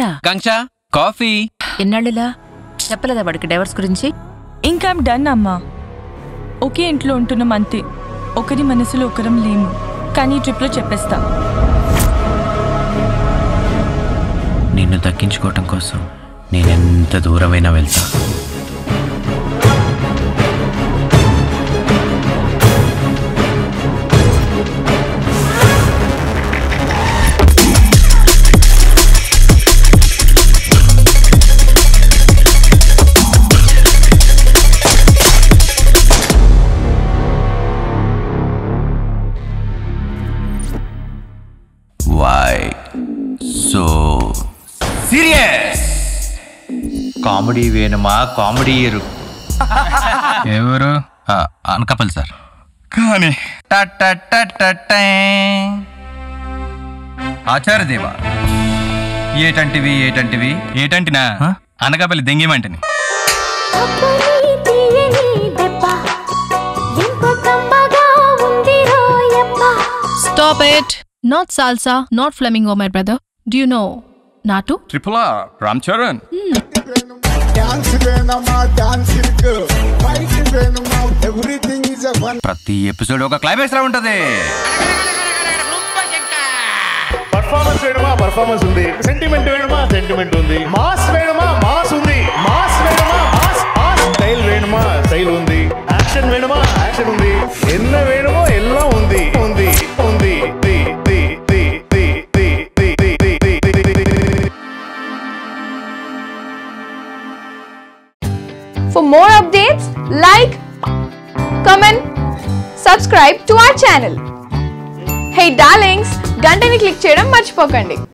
మీరా కాంక్ష కాఫీ ఎన్నాళ్ళులా చెప్పలేదా వాడికి డైవర్స్ గురించి ఇంకా డన్ అమ్మా ఒకే ఇంట్లో ఉంటున్నాం అంతే ఒకరి మనసులో ఒకరం లేము కానీ ఈ ట్రిప్లో చెప్పేస్తా నిన్ను దక్కించుకోవటం కోసం నేనెంత దూరమైనా వెళ్తా వై సో సీరియస్ కామెడీ వేణుమా కామెడీ ఎరు ఎవరు అనకపల్లి సార్ కానీ టటటటటే. ఆచార్యదేవా ఏటంటివి ఏటంటివి ఏటంటినా హ? అనకాపల్లి దెంగిమంటిని అబ్బని తీయని దెబ్బ ఎంత కమ్మగా ఉంది రోయబ్బ Stop it! Not salsa, not flamingo, my brother. Do you know Natu? Triple Ram Charan dance వేణమా డాన్స్ ఇరుకు ఫైట్ వేణమా ఎవ్రీథింగ్ ఇస్ అ ఫన్ ప్రతి ఎపిసోడ్ ఒక క్లైమాక్స్ లా ఉంటది పర్ఫార్మెన్స్ వేయడమా పర్ఫార్మెన్స్ ఉంది సెంటిమెంట్ వేయడమా సెంటిమెంట్ ఉంది మాస్ వేయడమా మాస్ ఉంది మాస్ వేయడమా మాస్ మాస్ స్టైల్ వేయడమా స్టైల్ ఉంది యాక్షన్ వేయడమా యాక్షన్ ఉంది ఎన్న వేయడమో ఎల్లా ఉంది ఉంది ఉంది ది, ది, ది, ది, ది, ది, ది, ది, ది, ది, ది, ది. For more updates, like, comment, subscribe to our channel. Hey darlings, గంటని click చేయడం మర్చిపోకండి